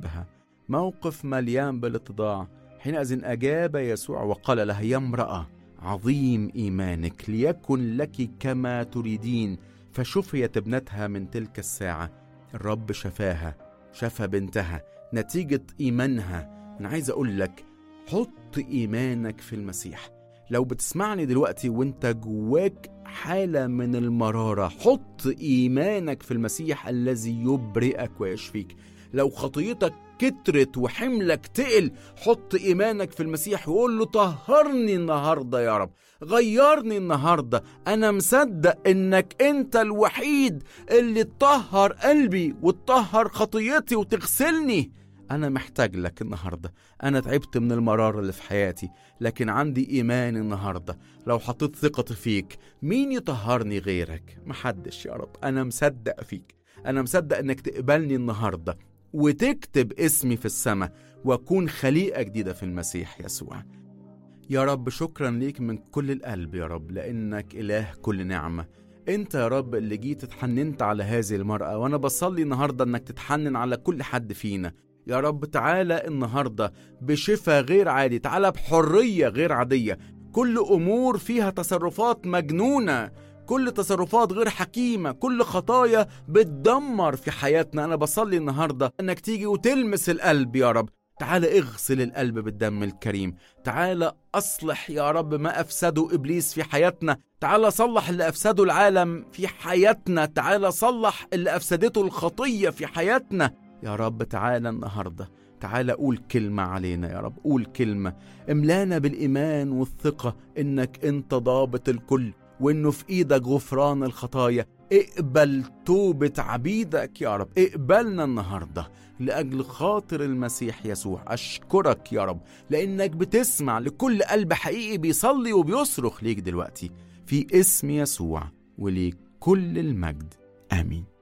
قلبها موقف مليان بالاتضاع حينئذ أجاب يسوع وقال لها يا امرأة عظيم إيمانك ليكن لك كما تريدين فشفيت ابنتها من تلك الساعة الرب شفاها شفى بنتها نتيجة إيمانها أنا عايز أقول لك حط إيمانك في المسيح لو بتسمعني دلوقتي وانت جواك حالة من المرارة حط إيمانك في المسيح الذي يبرئك ويشفيك لو خطيتك كترت وحملك تقل حط إيمانك في المسيح وقول له طهرني النهاردة يا رب غيرني النهاردة أنا مصدق إنك أنت الوحيد اللي تطهر قلبي وتطهر خطيتي وتغسلني أنا محتاج لك النهاردة أنا تعبت من المرارة اللي في حياتي لكن عندي إيمان النهاردة لو حطيت ثقتي فيك مين يطهرني غيرك محدش يا رب أنا مصدق فيك أنا مصدق إنك تقبلني النهاردة وتكتب اسمي في السماء وأكون خليقة جديدة في المسيح يسوع يا رب شكرا ليك من كل القلب يا رب لأنك إله كل نعمة انت يا رب اللي جيت اتحننت على هذه المرأة وانا بصلي النهاردة انك تتحنن على كل حد فينا يا رب تعالى النهاردة بشفاء غير عادي تعالى بحرية غير عادية كل أمور فيها تصرفات مجنونة كل تصرفات غير حكيمة كل خطايا بتدمر في حياتنا أنا بصلي النهاردة أنك تيجي وتلمس القلب يا رب تعال اغسل القلب بالدم الكريم تعال أصلح يا رب ما أفسده إبليس في حياتنا تعال صلح اللي أفسده العالم في حياتنا تعال صلح اللي أفسدته الخطية في حياتنا يا رب تعالى النهارده تعالى قول كلمة علينا يا رب قول كلمة املانا بالإيمان والثقة إنك أنت ضابط الكل وإنه في إيدك غفران الخطايا اقبل توبة عبيدك يا رب اقبلنا النهاردة لأجل خاطر المسيح يسوع أشكرك يا رب لأنك بتسمع لكل قلب حقيقي بيصلي وبيصرخ ليك دلوقتي في اسم يسوع وليك كل المجد آمين